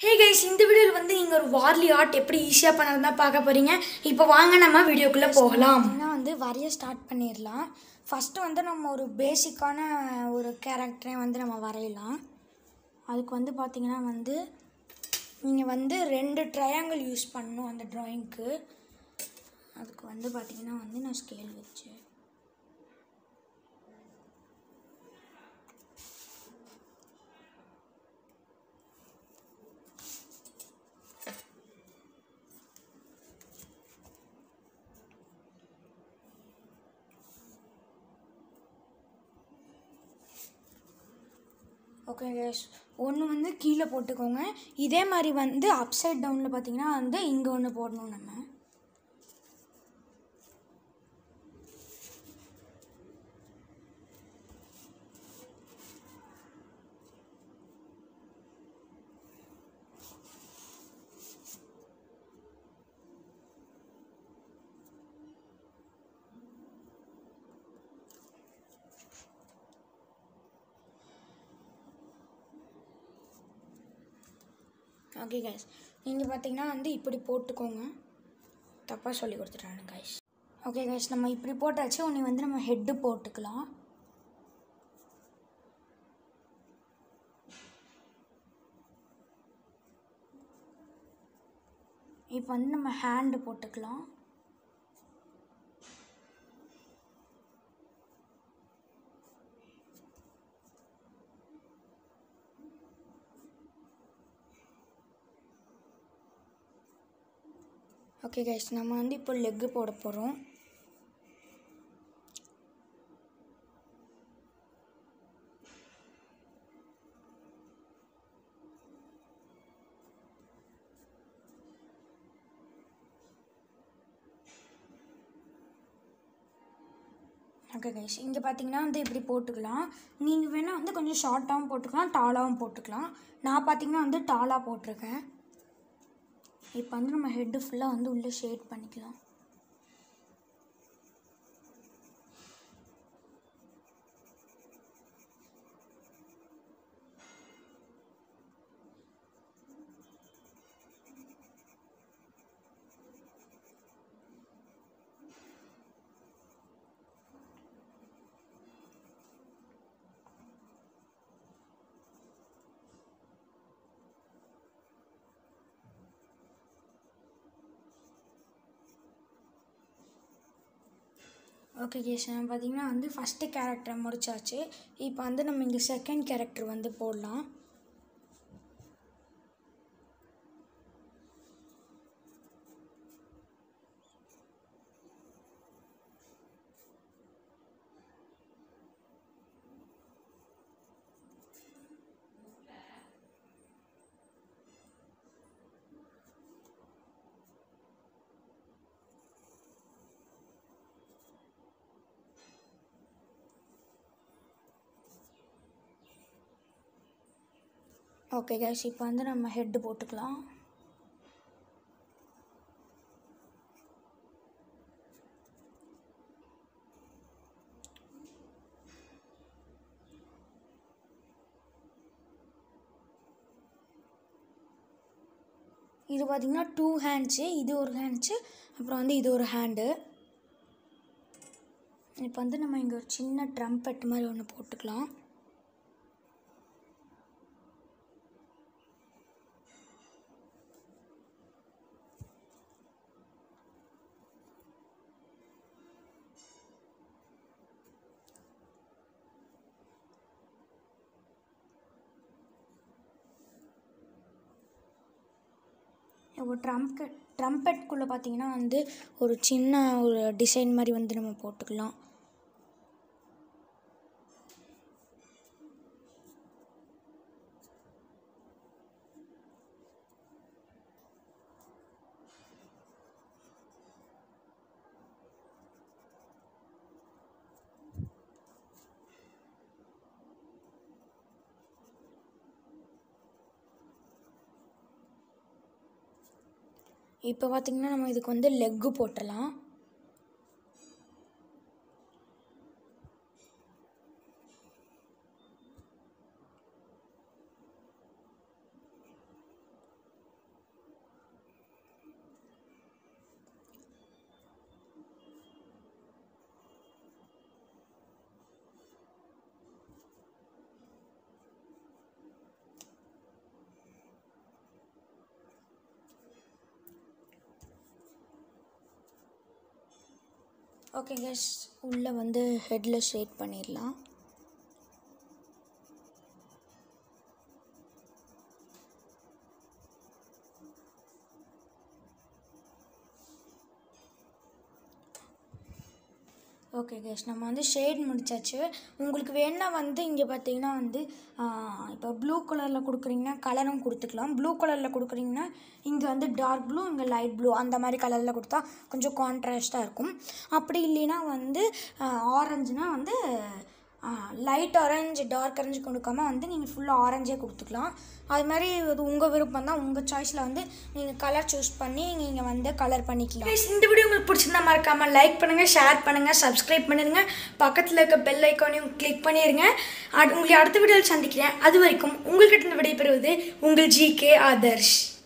hey guys இந்த வீடியோவில் வந்து நீங்கள் ஒரு வார்லி ஆர்ட் எப்படி ஈஸியாக பண்ணறது தான் பார்க்க போகிறீங்க இப்போ வாங்க நம்ம வீடியோக்குள்ளே போகலாம் வந்து வரைய ஸ்டார்ட் பண்ணிடலாம் ஃபஸ்ட்டு வந்து நம்ம ஒரு பேசிக்கான ஒரு கேரக்டரை வந்து நம்ம வரையலாம் அதுக்கு வந்து பார்த்திங்கன்னா வந்து நீங்கள் வந்து ரெண்டு ட்ரையாங்கிள் யூஸ் பண்ணணும் அந்த ட்ராயிங்க்கு அதுக்கு வந்து பார்த்திங்கன்னா வந்து நான் ஸ்கேல் வச்சு ஓகே கேஸ் ஒன்று வந்து கீழே போட்டுக்கோங்க இதே மாதிரி வந்து அப் சைட் டவுனில் பார்த்தீங்கன்னா வந்து இங்கே ஒன்று போடணும் நம்ம ஓகே கைஸ் நீங்கள் பார்த்தீங்கன்னா வந்து இப்படி போட்டுக்கோங்க தப்பாக சொல்லி கொடுத்துட்டானு கைஸ் ஓகே கைஸ் நம்ம இப்படி போட்டாச்சு உன்னை வந்து நம்ம ஹெட்டு போட்டுக்கலாம் இப்போ வந்து நம்ம ஹேண்டு போட்டுக்கலாம் ஓகே கைஸ் நம்ம வந்து இப்போ லெக்கு போட போகிறோம் ஓகே கைஸ் இங்கே பார்த்தீங்கன்னா வந்து இப்படி போட்டுக்கலாம் நீங்கள் வேணால் வந்து கொஞ்சம் ஷார்ட்டாகவும் போட்டுக்கலாம் டாலாகவும் போட்டுக்கலாம் நான் பார்த்தீங்கன்னா வந்து டாலாக போட்டிருக்கேன் இப்போ வந்து நம்ம ஹெட்டு ஃபுல்லாக வந்து உள்ளே ஷேட் பண்ணிக்கலாம் ஓகே கேஷன் பார்த்தீங்கன்னா வந்து ஃபஸ்ட்டு கேரக்டர் முடிச்சாச்சு இப்போ வந்து நம்ம இங்கே செகண்ட் கேரக்டர் வந்து போடலாம் ஓகே கேஷ் இப்போ வந்து நம்ம ஹெட்டு போட்டுக்கலாம் இது பார்த்திங்கன்னா டூ ஹேண்ட்ஸு இது ஒரு ஹேண்ட்ஸு அப்புறம் வந்து இது ஒரு ஹேண்டு இப்போ வந்து நம்ம இங்கே ஒரு சின்ன ட்ரம்பெட் மாதிரி ஒன்று போட்டுக்கலாம் ஒரு ட்ரம்ப் ட்ரம்பெட்குள்ளே பார்த்தீங்கன்னா வந்து ஒரு சின்ன ஒரு டிசைன் மாதிரி வந்து நம்ம போட்டுக்கலாம் இப்போ பார்த்திங்கன்னா நம்ம இதுக்கு வந்து லெக்கு போட்டுடலாம் ஓகே கேஸ் உள்ளே வந்து ஹெட்டில் ஷேட் பண்ணிடலாம் ஓகே கேஸ் நம்ம வந்து ஷேட் முடிச்சாச்சு உங்களுக்கு வேணா வந்து இங்கே பார்த்தீங்கன்னா வந்து இப்போ ப்ளூ கலரில் கொடுக்குறீங்கன்னா கலரும் கொடுத்துக்கலாம் ப்ளூ கலரில் கொடுக்குறீங்கன்னா இங்கே வந்து டார்க் ப்ளூ இங்கே லைட் ப்ளூ அந்த மாதிரி கலரில் கொடுத்தா கொஞ்சம் கான்ட்ராஸ்ட்டாக இருக்கும் அப்படி இல்லைன்னா வந்து ஆரஞ்சுனா வந்து லைட் ஆரஞ்சு டார்க் ஆரஞ்சு கொடுக்காம வந்து நீங்கள் ஃபுல்லாக ஆரஞ்சே கொடுத்துக்கலாம் அது மாதிரி இது உங்கள் விருப்பம் தான் உங்கள் சாய்ஸில் வந்து நீங்கள் கலர் சூஸ் பண்ணி நீங்கள் வந்து கலர் பண்ணிக்கலாம் இந்த வீடியோ உங்களுக்கு பிடிச்சிருந்தா மறக்காமல் லைக் பண்ணுங்கள் ஷேர் பண்ணுங்கள் சப்ஸ்கிரைப் பண்ணிடுங்க பக்கத்தில் இருக்க பெல் ஐக்கானையும் கிளிக் பண்ணிடுங்க அட் உங்களை அடுத்த வீடியோவில் சந்திக்கிறேன் அது வரைக்கும் உங்கள்கிட்ட இருந்து விடைபெறுவது உங்கள் ஜி கே ஆதர்ஷ்